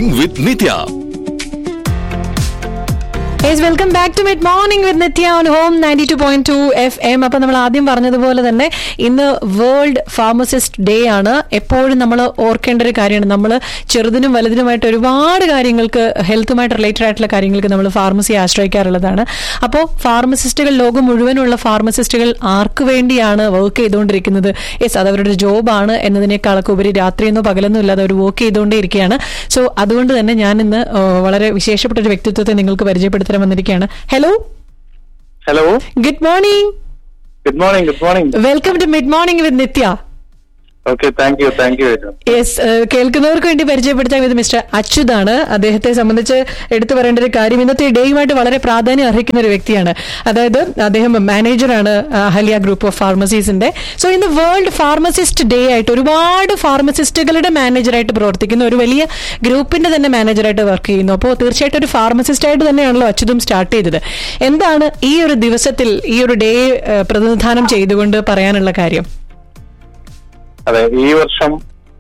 Morning with Nithya yes welcome back to mid morning with Nithya on home ninety two point two F M അപ്പൊ നമ്മൾ ആദ്യം പറഞ്ഞതുപോലെ തന്നെ ഇന്ന് വേൾഡ് ഫാർമസിസ്റ്റ് ഡേ ആണ് എപ്പോഴും നമ്മൾ ഓർക്കേണ്ട ഒരു കാര്യമാണ് നമ്മൾ ചെറുതിനും വലുതിനുമായിട്ട് ഒരുപാട് കാര്യങ്ങൾക്ക് ഹെൽത്തുമായിട്ട് റിലേറ്റഡ് ആയിട്ടുള്ള കാര്യങ്ങൾക്ക് നമ്മൾ ഫാർമസിയെ ആശ്രയിക്കാറുള്ളതാണ് അപ്പോൾ ഫാർമസിസ്റ്റുകൾ ലോകം മുഴുവനുള്ള ഫാർമസിസ്റ്റുകൾ ആർക്ക് വേണ്ടിയാണ് വർക്ക് ചെയ്തുകൊണ്ടിരിക്കുന്നത് യെസ് അത് അവരുടെ ജോബാണ് എന്നതിനേക്കാളൊക്കെ ഉപരി രാത്രിയെന്നോ പകലെന്നോ ഇല്ലാതെ അവർ വർക്ക് ചെയ്തുകൊണ്ടേ ഇരിക്കുകയാണ് സോ അതുകൊണ്ട് തന്നെ ഞാൻ ഇന്ന് ആ, വളരെ വിശേഷപ്പെട്ട ഒരു വ്യക്തിത്വത്തെ നിങ്ങൾക്ക് പരിചയപ്പെടുത്താൻ വന്നിരിക്കുകയാണ് hello hello good morning good morning good morning welcome to mid morning with Nithya okay thank you thank you yes കേൾക്കുന്നവർക്ക് വേണ്ടി പരിചയപ്പെടുത്താൻ ഇത് മിസ്റ്റർ അച്യുതാണ് അദ്ദേഹത്തെ സംബന്ധിച്ച് എടുത്തു പറയേണ്ട ഒരു കാര്യം ഇന്നത്തെ ഡേയുമായിട്ട് വളരെ പ്രാധാന്യം അർഹിക്കുന്ന ഒരു വ്യക്തിയാണ് അതായത് അദ്ദേഹം മാനേജറാണ് അഹല്യ ഗ്രൂപ്പ് ഓഫ് ഫാർമസീസിന്റെ സോ ഇന്ന് വേൾഡ് ഫാർമസിസ്റ്റ് ഡേ ആയിട്ട് ഒരുപാട് ഫാർമസിസ്റ്റുകളുടെ മാനേജറായിട്ട് പ്രവർത്തിക്കുന്ന ഒരു വലിയ ഗ്രൂപ്പിന്റെ തന്നെ മാനേജറായിട്ട് വർക്ക് ചെയ്യുന്നു അപ്പോൾ തീർച്ചയായിട്ടും ഒരു ഫാർമസിസ്റ്റ് ആയിട്ട് തന്നെയാണല്ലോ അച്യുതും സ്റ്റാർട്ട് ചെയ്തത് എന്താണ് ഈ ഒരു ദിവസത്തിൽ ഈ ഒരു ഡേ പ്രതിനിധാനം ചെയ്തുകൊണ്ട് പറയാനുള്ള കാര്യം അതെ ഈ വർഷം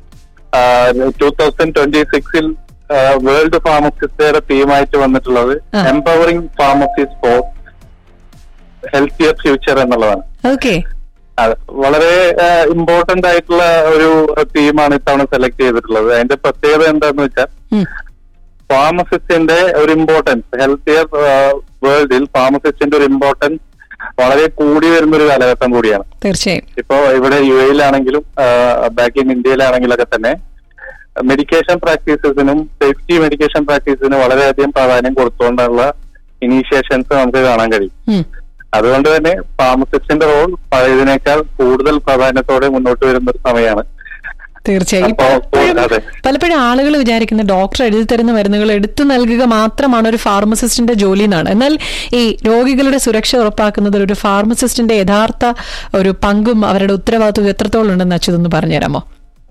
ടൂ തൗസൻഡ് ട്വന്റി സിക്സിൽ വേൾഡ് ഫാർമസിസ്റ്റയുടെ തീമായിട്ട് വന്നിട്ടുള്ളത് ആ. Empowering pharmacies for healthier future എന്നുള്ളതാണ് ഓക്കെ അത് വളരെ ഇമ്പോർട്ടന്റ് ആയിട്ടുള്ള ഒരു തീമാണ് ഇത്തവണ സെലക്ട് ചെയ്തിട്ടുള്ളത് അതിന്റെ പ്രത്യേകത എന്താന്ന് വെച്ചാൽ ഫാർമസിസ്റ്റിന്റെ ഒരു ഇമ്പോർട്ടൻസ് ഹെൽത്തിയർ വേൾഡിൽ ഫാർമസിസ്റ്റിന്റെ ഒരു ഇമ്പോർട്ടൻസ് വളരെ കൂടി വരുന്ന ഒരു കാലഘട്ടം കൂടിയാണ് തീർച്ചയായും ഇപ്പോ ഇവിടെ യു എയിലാണെങ്കിലും ബാക്ക് ഇൻ ഇന്ത്യയിലാണെങ്കിലൊക്കെ തന്നെ മെഡിക്കേഷൻ പ്രാക്ടീസസിനും സേഫ്റ്റി മെഡിക്കേഷൻ പ്രാക്ടീസിനും വളരെയധികം പ്രാധാന്യം കൊടുത്തുകൊണ്ടുള്ള ഇനീഷ്യേഷൻസ് നമുക്ക് കാണാൻ കഴിയും ഉം. അതുകൊണ്ട് തന്നെ ഫാർമസിസ്റ്റിന്റെ റോൾ പഴയതിനേക്കാൾ കൂടുതൽ പ്രാധാന്യത്തോടെ മുന്നോട്ട് വരുന്ന ഒരു സമയമാണ് തീർച്ചയായും അപ്പോ, പലപ്പോഴും അതെ. പലപ്പോഴും ആളുകൾ വിചാരിക്കുന്ന ഡോക്ടർ എഴുതി തരുന്ന മരുന്നുകൾ എടുത്തു നൽകുക മാത്രമാണ് ഒരു ഫാർമസിസ്റ്റിന്റെ ജോലി എന്നാണ് എന്നാൽ ഈ രോഗികളുടെ സുരക്ഷ ഉറപ്പാക്കുന്നതിൽ ഒരു ഫാർമസിസ്റ്റിന്റെ യഥാർത്ഥ ഒരു പങ്കും അവരുടെ ഉത്തരവാദിത്വം എത്രത്തോളം ഉണ്ടെന്ന് അച്യുതൊന്ന് പറഞ്ഞുതരാമോ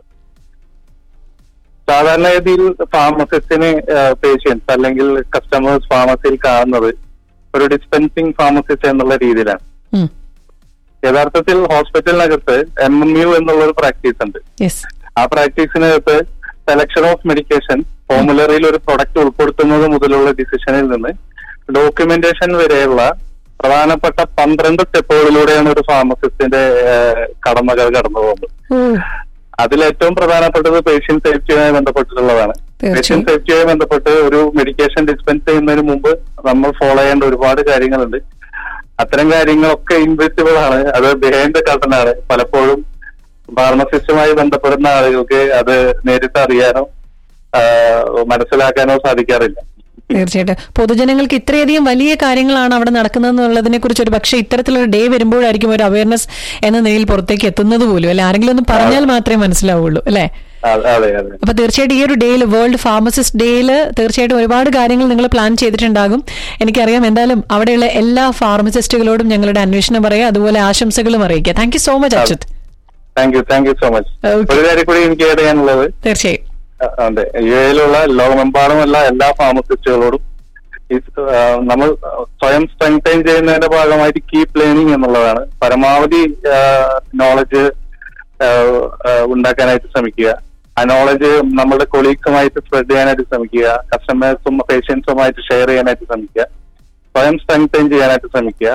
സാധാരണഗതിയിൽ ഫാർമസിസ്റ്റിന് പേഷ്യൻസ് അല്ലെങ്കിൽ കസ്റ്റമേഴ്സ് ഫാർമസിയിൽ കാണുന്നത് ഒരു ഡിസ്പെൻസിങ് ഫാർമസിസ്റ്റ് എന്നുള്ള രീതിയിലാണ് ഉം. യഥാർത്ഥത്തിൽ ഹോസ്പിറ്റലിനകത്ത് എം എം യു എന്നുള്ള ഒരു പ്രാക്ടീസ് ഉണ്ട് യെസ് ആ പ്രാക്ടീസിനകത്ത് സെലക്ഷൻ ഓഫ് മെഡിക്കേഷൻ ഫോമുലറിയിൽ ഒരു പ്രൊഡക്റ്റ് ഉൾപ്പെടുത്തുന്നത് മുതലുള്ള ഡിസിഷനിൽ നിന്ന് ഡോക്യുമെന്റേഷൻ വരെയുള്ള പ്രധാനപ്പെട്ട പന്ത്രണ്ട് സ്റ്റെപ്പുകളിലൂടെയാണ് ഒരു ഫാർമസിസ്റ്റിന്റെ ഏഹ്, കടമകൾ കടന്നു പോകുന്നത് ഓ, അതിൽ ഏറ്റവും പ്രധാനപ്പെട്ടത് പേഷ്യന്റ് സേഫ്റ്റിയുമായി ബന്ധപ്പെട്ടിട്ടുള്ളതാണ് തീർച്ചയായും. പേഷ്യന്റ് സേഫ്റ്റിയുമായി ബന്ധപ്പെട്ട് ഒരു മെഡിക്കേഷൻ ഡിസ്പെൻസ് ചെയ്യുന്നതിന് മുമ്പ് നമ്മൾ ഫോളോ ചെയ്യേണ്ട ഒരുപാട് കാര്യങ്ങളുണ്ട് അത്തരം കാര്യങ്ങളൊക്കെ ഇൻവിസിബിൾ ആണ് അത് ബിഹൈൻഡ് ദ കർട്ടൻ ആണ് പലപ്പോഴും ഫാർമസിസ്റ്റുമായി ബന്ധപ്പെടുന്ന ആളുകൾക്ക് അത് നേരിട്ട് അറിയാനോ ആ, മനസ്സിലാക്കാനോ സാധിക്കാറില്ല തീർച്ചയായിട്ടും പൊതുജനങ്ങൾക്ക് ഇത്രയധികം വലിയ കാര്യങ്ങളാണ് അവിടെ നടക്കുന്നതെന്നുള്ളതിനെ കുറിച്ച് ഒരു പക്ഷേ ഇത്തരത്തിലൊരു ഡേ വരുമ്പോഴായിരിക്കും ഒരു അവയർനെസ് എന്ന നിലയിൽ പുറത്തേക്ക് എത്തുന്നത് പോലും അല്ലെ ആരെങ്കിലും ഒന്ന് പറഞ്ഞാൽ മാത്രമേ മനസ്സിലാവുള്ളൂ അല്ലേ ആ, അതെ അതെ അപ്പൊ തീർച്ചയായിട്ടും ഈ ഒരു ഡേയിൽ വേൾഡ് ഫാർമസിസ്റ്റ് ഡേയിൽ തീർച്ചയായിട്ടും ഒരുപാട് കാര്യങ്ങൾ നിങ്ങൾ പ്ലാൻ ചെയ്തിട്ടുണ്ടാകും എനിക്കറിയാം എന്തായാലും അവിടെയുള്ള എല്ലാ ഫാർമസിസ്റ്റുകളോടും ഞങ്ങളുടെ അന്വേഷണം പറയാം അതുപോലെ ആശംസകളും അറിയിക്കുക thank you so much Achyut thank you thank you so much Okay. ഒരു കാര്യം കൂടി എനിക്ക് ആഡ് ചെയ്യാനുള്ളത് തീർച്ചയായും ആ, അതെ യു എയിലുള്ള ലോകമെമ്പാടുമുള്ള എല്ലാ ഫാർമസിസ്റ്റുകളോടും ഈ, ആ, നമ്മൾ സ്വയം സ്ട്രെങ്തൈൻ ചെയ്യുന്നതിന്റെ ഭാഗമായിട്ട് കീപ് ലേണിംഗ് എന്നുള്ളതാണ് പരമാവധി നോളജ് ഉണ്ടാക്കാനായിട്ട് ശ്രമിക്കുക ആ നോളജ് നമ്മുടെ കൊളീഗ്സുമായിട്ട് സ്പ്രെഡ് ചെയ്യാനായിട്ട് ശ്രമിക്കുക കസ്റ്റമേഴ്സും പേഷ്യൻസുമായിട്ട് ഷെയർ ചെയ്യാനായിട്ട് ശ്രമിക്കുക സ്വയം സ്ട്രെങ്തൈൻ ചെയ്യാനായിട്ട് ശ്രമിക്കുക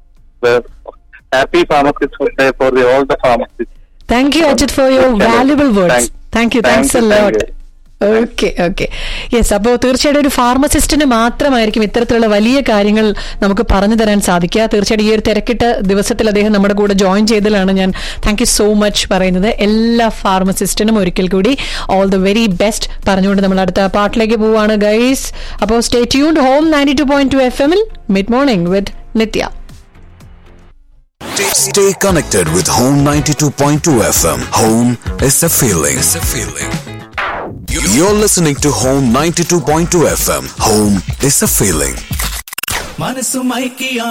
happy pharmacist for the all the pharmacist thank you Ajith for your Okay. Valuable words Thank- thank you thank thanks a you, thank lot you. Okay okay yes അപ്പോൾ തീർച്ചയായിട്ടും ഒരു ഫാർമസിസ്റ്റിന് മാത്രമായിരിക്കും ഇത്തരത്തിലുള്ള വലിയ കാര്യങ്ങൾ നമുക്ക് പറഞ്ഞു തരാൻ സാധിക്കുക തീർച്ചയായിട്ടും ഈ ഒരു തിരക്കിട്ട ദിവസത്തിൽ അദ്ദേഹം നമ്മുടെ കൂടെ ജോയിൻ ചെയ്തതിലാണ് ഞാൻ താങ്ക് യു സോ മച്ച് പറയുന്നത് എല്ലാ ഫാർമസിസ്റ്റിനും ഒരിക്കൽ കൂടി ഓൾ ദ വെരി ബെസ്റ്റ് പറഞ്ഞുകൊണ്ട് നമ്മൾ അടുത്ത പാട്ടിലേക്ക് പോവാണ് ഗൈസ് അപ്പോൾ stay tuned home ninety two point two F എമ്മിൽ mid morning with Nithya Stay connected with Home 92.2 FM. Home is a feeling. It's a feeling. You're listening to Home 92.2 FM. Home is a feeling. മനസ്സുമയക്കിയ